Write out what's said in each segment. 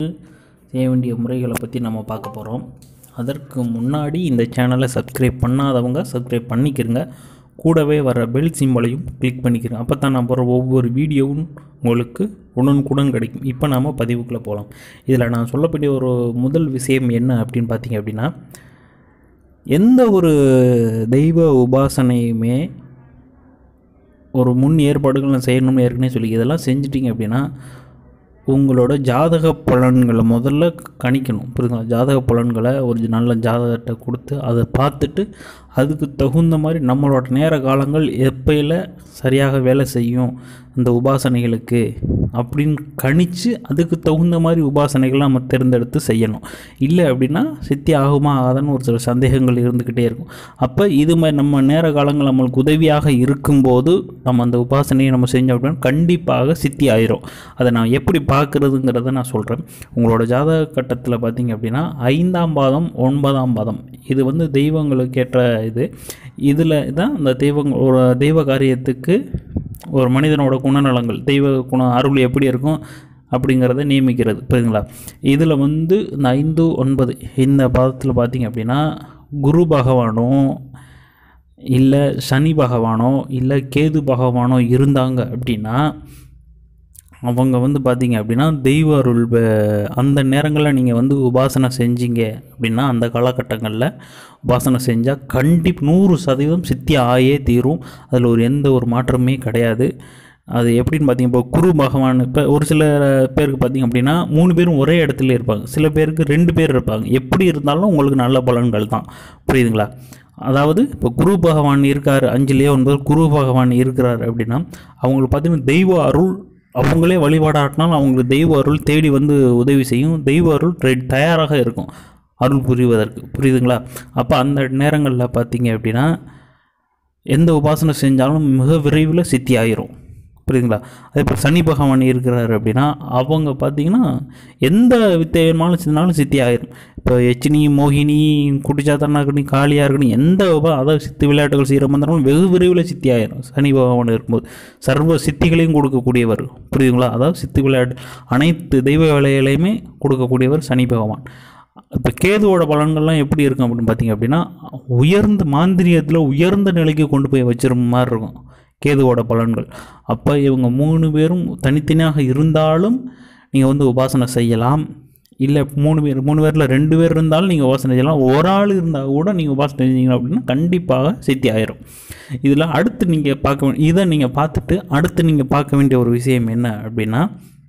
செய்ய வேண்டிய முறைகளை பற்றி நம்ம பார்க்க போகிறோம் அதற்கு முன்னாடி இந்த சேனலை சப்ஸ்கிரைப் பண்ணாதவங்க சப்ஸ்கிரைப் பண்ணிக்கிறங்க கூடவே வர பெல் சிம்பலையும் கிளிக் பண்ணிக்கிறேன் அப்போ தான் நான் போகிற ஒவ்வொரு வீடியோவும் உங்களுக்கு உடனுக்குடன் கிடைக்கும் இப்போ நாம் பதிவுக்குள்ளே போகலாம் இதில் நான் சொல்லக்கூடிய ஒரு முதல் விஷயம் என்ன அப்படின்னு பார்த்தீங்க அப்படின்னா எந்த ஒரு தெய்வ உபாசனையுமே ஒரு முன் ஏற்பாடுகள் செய்யணும்னு ஏற்கனவே சொல்லி இதெல்லாம் செஞ்சிட்டிங்க அப்படின்னா உங்களோட ஜாதக பலன்களை முதல்ல கணிக்கணும் புரியுதுங்களா ஜாதக பலன்களை ஒரு நல்ல ஜாதகத்தை கொடுத்து அதை பார்த்துட்டு அதுக்கு தகுந்த மாதிரி நம்மளோட நேர காலங்கள் எப்பையில் சரியாக வேலை செய்யும் அந்த உபாசனைகளுக்கு அப்படின்னு கணித்து அதுக்கு தகுந்த மாதிரி உபாசனைகளை நம்ம தேர்ந்தெடுத்து செய்யணும் இல்லை அப்படின்னா சித்தி ஆகுமா ஆகாதான்னு ஒரு சில சந்தேகங்கள் இருந்துக்கிட்டே இருக்கும் அப்போ இது மாதிரி நம்ம நேர காலங்கள் நம்மளுக்கு உதவியாக இருக்கும்போது நம்ம அந்த உபாசனையை நம்ம செஞ்சோம் அப்படின்னா கண்டிப்பாக சித்தி ஆயிரும் அதை நான் எப்படி பார்க்குறதுங்கிறத நான் சொல்கிறேன் உங்களோட ஜாதக கட்டத்தில் பார்த்தீங்க அப்படின்னா ஐந்தாம் பாதம் ஒன்பதாம் பாதம் இது வந்து தெய்வங்களுக்கு ஏற்ற இது இதில் தான் அந்த தெய்வங்க ஒரு தெய்வ காரியத்துக்கு ஒரு மனிதனோட குணநலங்கள் தெய்வ குண அருள் எப்படி இருக்கும் அப்படிங்கிறத நியமிக்கிறது புரியுதுங்களா இதில் வந்து இந்த ஐந்து ஒன்பது இந்த பாதத்தில் பார்த்தீங்க அப்படின்னா குரு பகவானோ இல்லை சனி பகவானோ இல்லை கேது பகவானோ இருந்தாங்க அப்படின்னா அவங்க வந்து பார்த்தீங்க அப்படின்னா தெய்வ அருள் ப- அந்த நேரங்களில் நீங்கள் வந்து உபாசனை செஞ்சீங்க அப்படின்னா அந்த காலகட்டங்களில் உபாசனை செஞ்சால் கண்டிப் நூறு சதவீதம் சித்தி ஆயே தீரும் அதில் ஒரு எந்த ஒரு மாற்றமே கிடையாது அது எப்படின்னு பார்த்தீங்க இப்போ குரு பகவான் இப்போ ஒரு சில பேருக்கு பார்த்தீங்க அப்படின்னா மூணு பேரும் ஒரே இடத்துல இருப்பாங்க சில பேருக்கு ரெண்டு பேர் இருப்பாங்க எப்படி இருந்தாலும் உங்களுக்கு நல்ல பலன்கள் தான் புரியுதுங்களா அதாவது இப்போ குரு பகவான் இருக்கார் அஞ்சுலேயே ஒன்பது குரு பகவான் இருக்கிறார் அப்படின்னா அவங்களுக்கு பார்த்தீங்கன்னா தெய்வ அருள் அவங்களே வழிபாடாட்டினாலும் அவங்களுக்கு தெய்வ அருள் தேடி வந்து உதவி செய்யும் தெய்வ அருள் ரெ- தயாராக இருக்கும் அருள் புரிவதற்கு புரியுதுங்களா அப்போ அந்த நேரங்களில் பார்த்தீங்க அப்படின்னா எந்த உபாசனை செஞ்சாலும் மிக விரைவில் சித்தி ஆயிரும் புரியுதுங்களா அதே போல் சனி பகவான் இருக்கிறாரு அப்படின்னா அவங்க பார்த்தீங்கன்னா எந்த வித்தை வேணுமாலும் செஞ்சாலும் சித்தி ஆயிரும் இப்போ எச்சினி மோகினி குட்டிச்சாத்தனா இருக்கட்டும் காளியாக இருக்கட்டும் எந்த உபா- அதாவது சித்து விளையாட்டுகள் செய்கிற மந்திரமும் வெகு விரைவில் சித்தி ஆயிரும் சனி பகவான் இருக்கும்போது சர்வ சித்திகளையும் கொடுக்கக்கூடியவர் புரியுதுங்களா அதாவது சித்து விளையாட்டு அனைத்து தெய்வ வேலைகளையுமே கொடுக்கக்கூடியவர் சனி பகவான் இப்போ கேதுவோட பலன்கள்லாம் எப்படி இருக்கும் அப்படின்னு பார்த்தீங்க அப்படின்னா உயர்ந்த மாந்திரியத்தில் உயர்ந்த நிலைக்கு கொண்டு போய் வச்சிருந்த மாதிரி இருக்கும் கேதுவோட பலன்கள் அப்போ இவங்க மூணு பேரும் தனித்தனியாக இருந்தாலும் நீங்கள் வந்து உபாசனை செய்யலாம் இல்லை மூணு பேர் மூணு பேரில் ரெண்டு பேர் இருந்தாலும் நீங்கள் உபாசனை செய்யலாம் ஒரு ஆள் இருந்தால் கூட நீங்கள் உபாசனை செஞ்சீங்க அப்படின்னா கண்டிப்பாக சித்தி ஆயிரும் இதில் அடுத்து நீங்கள் பார்க்க வே- இதை நீங்கள் பார்த்துட்டு அடுத்து நீங்கள் பார்க்க வேண்டிய ஒரு விஷயம் என்ன அப்படின்னா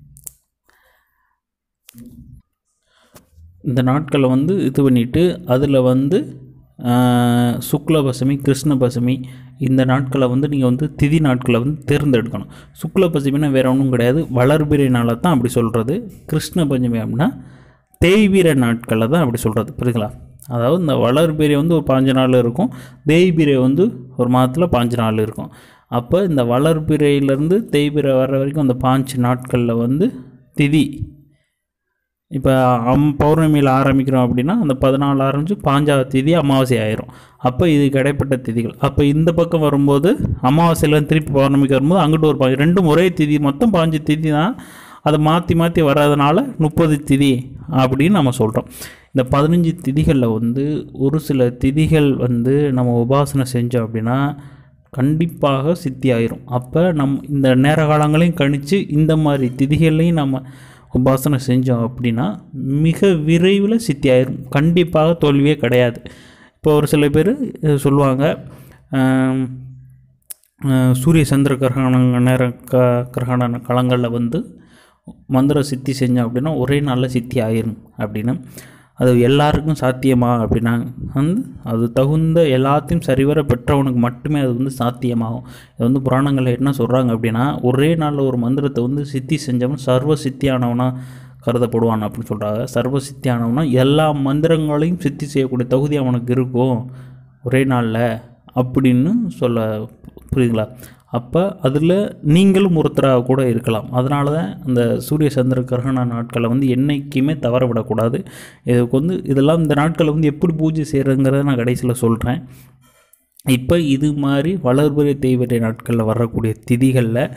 இந்த நாட்களை வந்து இது பண்ணிவிட்டு அதில் வந்து ஆஹ், சுக்ல பசமி கிருஷ்ண பசமி இந்த நாட்களை வந்து நீங்கள் வந்து திதி நாட்களை வந்து தேர்ந்தெடுக்கணும் சுக்ல பசமினா வேறு ஒன்றும் கிடையாது வளர்பிறை நாளை தான் அப்படி சொல்கிறது கிருஷ்ண பஞ்சமி அப்படின்னா தேய்பிரை நாட்களை தான் அப்படி சொல்கிறது புரியுதுங்களா அதாவது இந்த வளர்பிறை வந்து ஒரு பாஞ்சு நாள் இருக்கும் தேய்பிரை வந்து ஒரு மாதத்தில் பாஞ்சு நாள் இருக்கும் அப்போ இந்த வளர்பிறையிலேருந்து தேய்பிரை வர்ற வரைக்கும் அந்த பாஞ்சு நாட்களில் வந்து திதி இப்போ அம் பௌர்ணமியில் ஆரம்பிக்கிறோம் அப்படின்னா அந்த பதினாலு ஆரம்பித்து பாஞ்சாவது தேதி அமாவாசை ஆயிரும் அப்போ இது இடைப்பட்ட திதிகள் அப்போ இந்த பக்கம் வரும்போது அமாவாசையில் திருப்பி பௌர்ணமிக்கு வரும்போது அங்கிட்டு ஒரு பா- ரெண்டும் ஒரே திதி மொத்தம் பாஞ்சு திதி தான் அதை மாற்றி மாற்றி வர்றதுனால முப்பது திதி அப்படின்னு நம்ம சொல்கிறோம் இந்த பதினஞ்சு திதிகளில் வந்து ஒரு சில திதிகள் வந்து நம்ம உபாசனை செஞ்சோம் அப்படின்னா கண்டிப்பாக சித்தி ஆயிரும் அப்போ நம் இந்த நேர காலங்களையும் கணித்து இந்த மாதிரி திதிகளையும் நம்ம உபாசனை செஞ்சோம் அப்படின்னா மிக விரைவில் சித்தி ஆயிரும் கண்டிப்பாக தோல்வியே கிடையாது இப்போ ஒரு சில பேர் சொல்லுவாங்க ஆம், ஆஹ், சூரிய சந்திர கிரகண நேர க கிரகண காலங்களில் வந்து மந்திர சித்தி செஞ்சோம் அப்படின்னா ஒரே நாளில் சித்தி ஆயிரும் அப்படின்னு அது எல்லாருக்கும் சாத்தியமா அப்படின்னா வந்து அது தகுந்த எல்லாத்தையும் சரிவர பெற்றவனுக்கு மட்டுமே அது வந்து சாத்தியமாகும் இது வந்து புராணங்களில் என்ன சொல்கிறாங்க அப்படின்னா ஒரே நாளில் ஒரு மந்திரத்தை வந்து சித்தி செஞ்சவன் சர்வ சித்தியானவனா கருதப்படுவான் அப்படின்னு சொல்கிறாங்க சர்வ சித்தியானவனா எல்லா மந்திரங்களையும் சித்தி செய்யக்கூடிய தகுதி அவனுக்கு இருக்கும் ஒரே நாளில் அப்படின்னு சொல்ல புரியுதுங்களா அப்போ அதில் நீங்களும் ஒருத்தராக கூட இருக்கலாம் அதனால தான் அந்த சூரிய சந்திர கிரகண நாட்களை வந்து என்றைக்குமே தவற விடக்கூடாது இதுக்கு வந்து இதெல்லாம் இந்த நாட்களை வந்து எப்படி பூஜை செய்கிறதுங்கிறத நான் கடைசியில் சொல்கிறேன் இப்போ இது மாதிரி வளர்பிறை தேய்பிறை நாட்களில் வரக்கூடிய திதிகளில்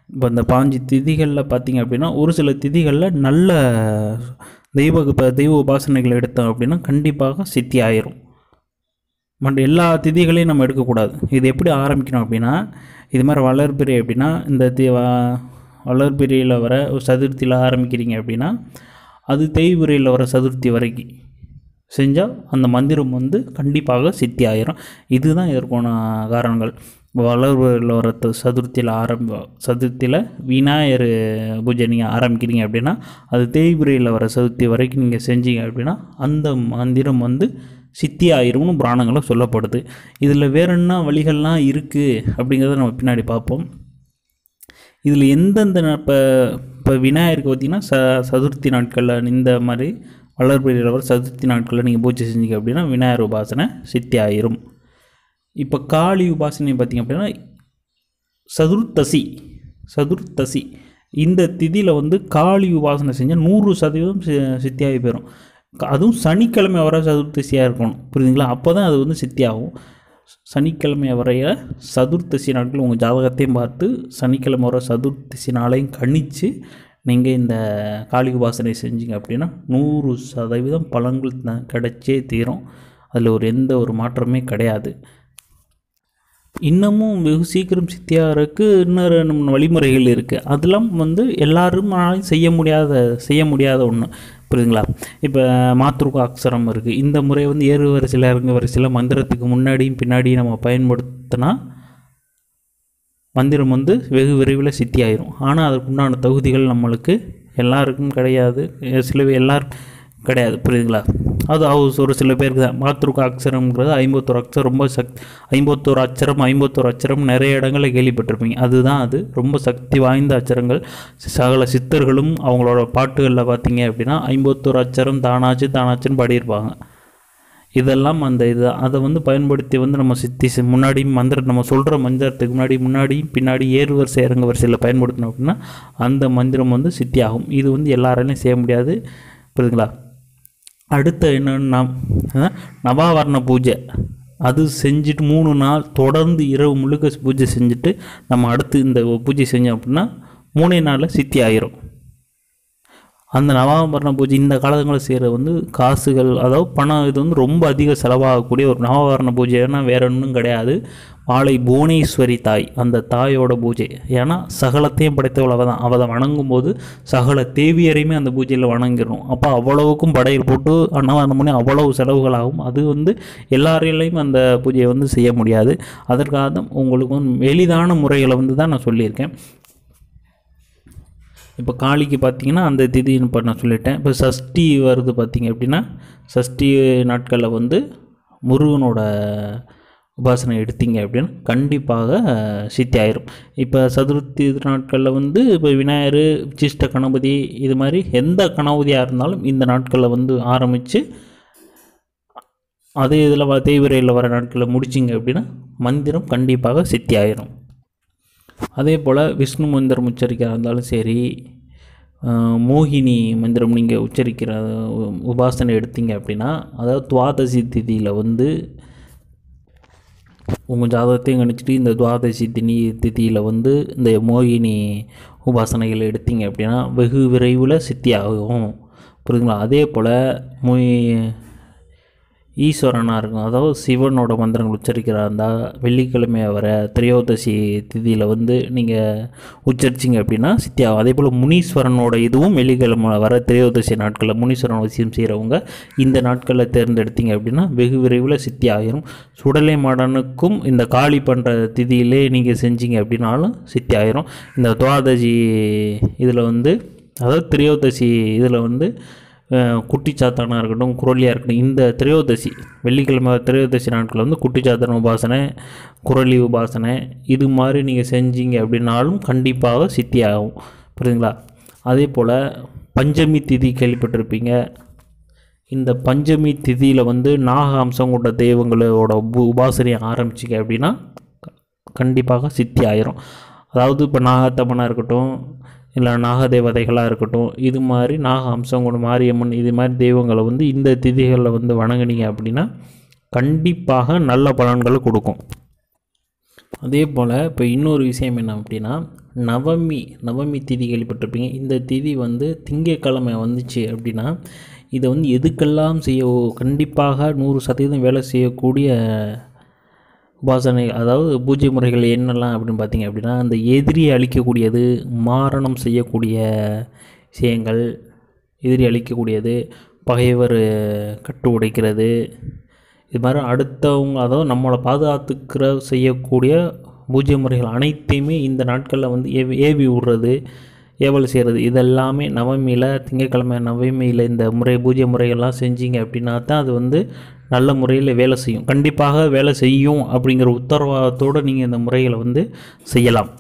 இப்போ இந்த பாஞ்சு திதிகளில் பார்த்தீங்க அப்படின்னா ஒரு சில திதிகளில் நல்ல தெய்வ இப்போ தெய்வ உபாசனைகள் எடுத்தோம் அப்படின்னா கண்டிப்பாக சித்தி ஆயிரும் மற்ற எல்லா திதிகளையும் நம்ம எடுக்கக்கூடாது இது எப்படி ஆரம்பிக்கணும் அப்படின்னா இது மாதிரி வளர்பிறை அப்படின்னா இந்த தி வ- வளர்பிறையில் வர ஒரு சதுர்த்தியில் ஆரம்பிக்கிறீங்க அப்படின்னா அது தேய்பிறையில் வர சதுர்த்தி வரைக்கும் செஞ்சால் அந்த மந்திரம் வந்து கண்டிப்பாக சித்தி ஆயிரும் இதுதான் இதற்கான காரணங்கள் வளர்பிறையில் வர த- சதுர்த்தியில் ஆரம்ப சதுர்த்தியில் விநாயகர் பூஜை நீங்கள் ஆரம்பிக்கிறீங்க அப்படின்னா அது தேய்பிறையில் வர சதுர்த்தி வரைக்கும் நீங்கள் செஞ்சீங்க அப்படின்னா அந்த மந்திரம் வந்து சித்தி ஆயிரும்னு புராணங்களில் சொல்லப்படுது இதில் வேற என்ன வழிகள்லாம் இருக்குது அப்படிங்கிறத நம்ம பின்னாடி பார்ப்போம் இதில் எந்தெந்த இப்போ இப்போ விநாயகருக்கு பார்த்தீங்கன்னா ச சதுர்த்தி நாட்களில் இந்த மாதிரி வளர்பிறையில் வர சதுர்த்தி நாட்களில் நீங்கள் பூஜை செஞ்சீங்க அப்படின்னா விநாயகர் உபாசனை சித்தி ஆயிரும் இப்போ காளி உபாசனை பார்த்தீங்க அப்படின்னா சதுர்த்தசி சதுர்த்தசி இந்த திதியில் வந்து காளி உபாசனை செஞ்சால் நூறு சதவீதம் சி- சித்தியாகி போயிடும் க- அதுவும் சனிக்கிழமை வர சதுர்த்தசியாக இருக்கணும் புரியுதுங்களா அப்போ தான் அது வந்து சித்தியாகும் சனிக்கிழமை வரைய சதுர்த்தசி நாட்கள் உங்கள் ஜாதகத்தையும் பார்த்து சனிக்கிழமை வர சதுர்த்தசி நாளையும் கணித்து நீங்கள் இந்த காளி உபாசனை செஞ்சீங்க அப்படின்னா நூறு சதவீதம் பலன்கள் த- கிடைச்சே தீரும் அதில் ஒரு எந்த ஒரு மாற்றமே கிடையாது இன்னமும் வெகு சீக்கிரம் சித்தியாகிறதுக்கு இன்னொரு நம்ம வழிமுறைகள் இருக்குது அதெல்லாம் வந்து எல்லாருமாலும் செய்ய முடியாத செய்ய முடியாத ஒன்று புரியுதுங்களா இப்போ மாத்ருக அக்ஷரம் இருக்குது இந்த முறை வந்து ஏறு வரிசையில் இறங்கு வரிசையில் மந்திரத்துக்கு முன்னாடியும் பின்னாடியும் நம்ம பயன்படுத்தினா மந்திரம் வந்து வெகு விரைவில் சித்தி ஆயிரும் ஆனால் அதுக்கு உண்டான தகுதிகள் நம்மளுக்கு எல்லாருக்கும் கிடையாது எ- சில பேர் எல்லாரும் கிடையாது புரியுதுங்களா அது ஹவுஸ் ஒரு சில பேருக்கு தான் மாத்ருக அக்ஷரம்ங்கிறது ஐம்பத்தோரு அக்ஷரம் ரொம்ப சக் ஐம்பத்தோரு அச்சரம் ஐம்பத்தோரு அச்சரம் நிறைய இடங்களில் கேள்விப்பட்டிருப்பீங்க அதுதான் அது ரொம்ப சக்தி வாய்ந்த அச்சரங்கள் சகல சித்தர்களும் அவங்களோட பாட்டுகளில் பார்த்தீங்க அப்படின்னா ஐம்பத்தோரு அச்சரம் தானாச்சு தானாச்சுன்னு பாடியிருப்பாங்க இதெல்லாம் அந்த இது அதை வந்து பயன்படுத்தி வந்து நம்ம சித்தி செ- முன்னாடி மந்திரம் நம்ம சொல்கிற மந்திரத்துக்கு முன்னாடி முன்னாடி பின்னாடி ஏறு வரிசை இறங்கு வரிசையில் பயன்படுத்தினோம் அப்படின்னா அந்த மந்திரம் வந்து சித்தி ஆகும் இது வந்து எல்லாராலையும் செய்ய முடியாது புரியுதுங்களா அடுத்து என்னன்னா அஹ், நவாவரண பூஜை அது செஞ்சுட்டு மூணு நாள் தொடர்ந்து இரவு முழுக்க பூஜை செஞ்சுட்டு நம்ம அடுத்து இந்த பூஜை செஞ்சோம் அப்படின்னா மூணே நாளில் சித்தி ஆயிரும் அந்த நவாபரண பூஜை இந்த காலங்களில் செய்கிற வந்து காசுகள் அதாவது பணம் இது வந்து ரொம்ப அதிக செலவாகக்கூடிய ஒரு நவாபரண பூஜைன்னா வேற ஒன்றும் கிடையாது மாலை புவனேஸ்வரி தாய் அந்த தாயோட பூஜை ஏன்னா சகலத்தையும் படைத்தவள் அவள் தான் அவளை வணங்கும் போது சகல தேவியரையுமே அந்த பூஜையில் வணங்கிடணும் அப்போ அவ்வளவுக்கும் படையல் போட்டு அன்னதானம் பண்ணி அவ்வளவு செலவுகள் ஆகும் அது வந்து எல்லாராலையும் அந்த பூஜையை வந்து செய்ய முடியாது அதற்காக தான் உங்களுக்கு வந்து எளிதான முறைகளை வந்து தான் நான் சொல்லியிருக்கேன் இப்போ காளிக்கு பார்த்தீங்கன்னா அந்த திதின்னு இப்போ நான் சொல்லிட்டேன் இப்போ சஷ்டி வருது பார்த்தீங்க அப்படின்னா சஷ்டி நாட்களில் வந்து முருகனோட உபாசனை எடுத்தீங்க அப்படின்னா கண்டிப்பாக அஹ், சித்தி ஆயிரும் இப்போ சதுர்த்தி நாட்களில் வந்து இப்போ விநாயகர் உச்சிஷ்ட கணபதி இது மாதிரி எந்த கணபதியாக இருந்தாலும் இந்த நாட்களில் வந்து ஆரம்பித்து அதே இதில் வ தேய்விரையில் வர நாட்களில் முடிச்சிங்க அப்படின்னா மந்திரம் கண்டிப்பாக சித்தி ஆயிரும் அதே போல் விஷ்ணு மந்திரம் உச்சரிக்கிறதா இருந்தாலும் சரி அஹ், மோகினி மந்திரம் நீங்கள் உச்சரிக்கிற உ- உபாசனை எடுத்தீங்க அப்படின்னா அதாவது துவாதசி திதியில் வந்து உங்கள் ஜாதகத்தையும் கணிச்சிட்டு இந்த துவாதசி தினி திதியில் வந்து இந்த மோகினி உபாசனைகள் எடுத்தீங்க அப்படின்னா வெகு விரைவில் சித்தி ஆகும் புரியுதுங்களா அதே போல் மொய் ஈஸ்வரனாக இருக்கும் அதாவது சிவனோட மந்திரங்கள் உச்சரிக்கிறா இருந்தால் வெள்ளிக்கிழமை வர திரையோதசி திதியில் வந்து நீங்கள் உச்சரிச்சிங்க அப்படின்னா சித்தி ஆகும் அதே போல் முனீஸ்வரனோட இதுவும் வெள்ளிக்கிழமை வர திரையோதசி நாட்களில் முனீஸ்வரன் அவசியம் செய்கிறவங்க இந்த நாட்களில் தேர்ந்தெடுத்தீங்க அப்படின்னா வெகு விரைவில் சித்தி ஆகிரும் சுடலை மாடனுக்கும் இந்த காளி பண்ணுற திதியிலே நீங்கள் செஞ்சீங்க அப்படின்னாலும் சித்தி ஆயிரும் இந்த துவாதசி இதில் வந்து அதாவது திரையோதசி இதில் வந்து அஹ், குட்டிச்சாத்தானாக இருக்கட்டும் குரலியாக இருக்கட்டும் இந்த திரையோதசி வெள்ளிக்கிழமை திரையோதசி நாட்களில் வந்து குட்டிச்சாத்தன் உபாசனை குரலி உபாசனை இது மாதிரி நீங்கள் செஞ்சீங்க அப்படின்னாலும் கண்டிப்பாக சித்தி ஆகும் புரியுதுங்களா அதே போல் பஞ்சமி திதி கேள்விப்பட்டிருப்பீங்க இந்த பஞ்சமி திதியில் வந்து நாக அம்சம் கொண்ட தெய்வங்களோட உப உபாசனையை ஆரம்பிச்சிங்க அப்படின்னா கண்டிப்பாக சித்தி ஆயிரும் அதாவது இப்போ நாகத்தம்மனாக இருக்கட்டும் இல்லை நாகதேவதைகளாக இருக்கட்டும் இது மாதிரி நாக அம்சம் கொண்ட மாரியம்மன் இது மாதிரி தெய்வங்களை வந்து இந்த திதிகளில் வந்து வணங்குனீங்க அப்படின்னா கண்டிப்பாக நல்ல பலன்களை கொடுக்கும் அதே போல் இப்போ இன்னொரு விஷயம் என்ன அப்படின்னா நவமி நவமி திதி கேள்விப்பட்டிருப்பீங்க இந்த திதி வந்து திங்கட்கிழமை வந்துச்சு அப்படின்னா இதை வந்து எதுக்கெல்லாம் செய்ய கண்டிப்பாக நூறு சதவீதம் வேலை செய்யக்கூடிய உபாசனை அதாவது பூஜை முறைகள் என்னெல்லாம் அப்படின்னு பார்த்தீங்க அப்படின்னா அந்த எதிரியை அழிக்கக்கூடியது மாரணம் செய்யக்கூடிய விஷயங்கள் எதிரி அழிக்கக்கூடியது பகைவர் கட்டு உடைக்கிறது இது மாதிரி அடுத்தவங்க அதாவது நம்மளை பாதுகாத்துக்கிற செய்யக்கூடிய பூஜை முறைகள் அனைத்தையுமே இந்த நாட்களில் வந்து ஏவி ஏவி விடுறது ஏவல் செய்கிறது இதெல்லாமே நவமியில் திங்கட்கிழமை நவமியில் இந்த முறை பூஜை முறைகள்லாம் செஞ்சீங்க அப்படின்னா தான் அது வந்து நல்ல முறையில் வேலை செய்யும் கண்டிப்பாக வேலை செய்யும் அப்படிங்கிற உத்தரவாதத்தோடு நீங்கள் இந்த முறைகளை வந்து செய்யலாம்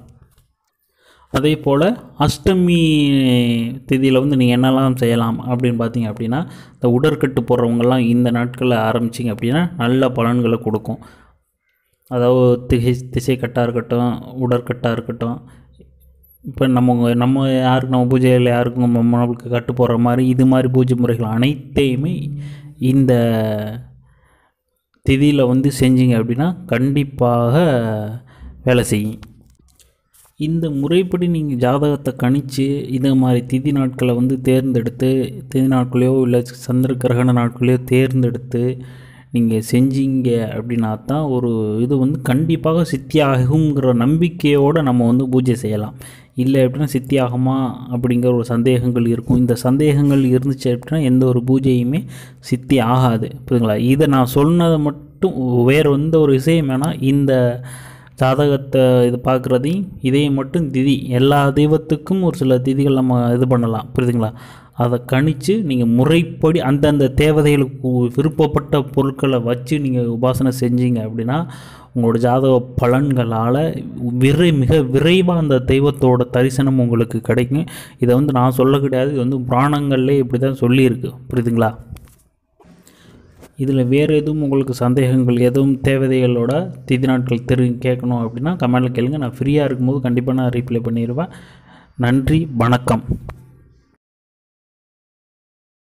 அதே போல் அஷ்டமி திதியில் வந்து நீங்கள் என்னெல்லாம் செய்யலாம் அப்படின்னு பார்த்தீங்க அப்படின்னா இந்த உடற்கட்டு போடுறவங்கெல்லாம் இந்த நாட்களில் ஆரம்பிச்சிங்க அப்படின்னா நல்ல பலன்களை கொடுக்கும் அதாவது திசை திசை கட்டாக இருக்கட்டும் உடற்கட்டாக இருக்கட்டும் இப்போ நம்ம நம்ம யாருக்கு நம்ம பூஜையில் யாருக்கும் நம்ம நம்மளுக்கு கட்டு போடுற மாதிரி இது மாதிரி பூஜை முறைகள் அனைத்தையுமே இந்த திதியில் வந்து செஞ்சீங்க அப்படின்னா கண்டிப்பாக வேலை செய்யும் இந்த முறைப்படி நீங்கள் ஜாதகத்தை கணித்து இது மாதிரி திதி நாட்களை வந்து தேர்ந்தெடுத்து திதி நாட்களையோ இல்லை சந்திர கிரகண நாட்களையோ தேர்ந்தெடுத்து நீங்கள் செஞ்சீங்க அப்படின்னா தான் ஒரு இது வந்து கண்டிப்பாக சித்தியாகுங்கிற நம்பிக்கையோடு நம்ம வந்து பூஜை செய்யலாம் இல்லை அப்படின்னா சித்தியாகுமா அப்படிங்கிற ஒரு சந்தேகங்கள் இருக்கும் இந்த சந்தேகங்கள் இருந்துச்சு அப்படின்னா எந்த ஒரு பூஜையுமே சித்தி ஆகாது புரியுதுங்களா இதை நான் சொன்னதை மட்டும் வேறு எந்த ஒரு விஷயம் வேணால் இந்த ஜாதகத்தை இது பார்க்குறதையும் இதையும் மட்டும் திதி எல்லா தெய்வத்துக்கும் ஒரு சில திதிகள் நம்ம இது பண்ணலாம் புரியுதுங்களா அதை கணித்து நீங்கள் முறைப்படி அந்தந்த தேவதைகளுக்கு விருப்பப்பட்ட பொருட்களை வச்சு நீங்கள் உபாசனை செஞ்சீங்க அப்படின்னா உங்களோட ஜாதக பலன்களால் விரை மிக விரைவாக அந்த தெய்வத்தோட தரிசனம் உங்களுக்கு கிடைக்கும் இதை வந்து நான் சொல்ல கிடையாது இது வந்து புராணங்கள்லேயே இப்படி தான் சொல்லியிருக்கு புரியுதுங்களா இதில் வேறு எதுவும் உங்களுக்கு சந்தேகங்கள் எதுவும் தேவதைகளோட திதி நாட்கள் தெரி கேட்கணும் அப்படின்னா கமெண்டில் கேளுங்க நான் ஃப்ரீயாக இருக்கும்போது கண்டிப்பாக நான் ரீப்ளை பண்ணிடுவேன் நன்றி வணக்கம்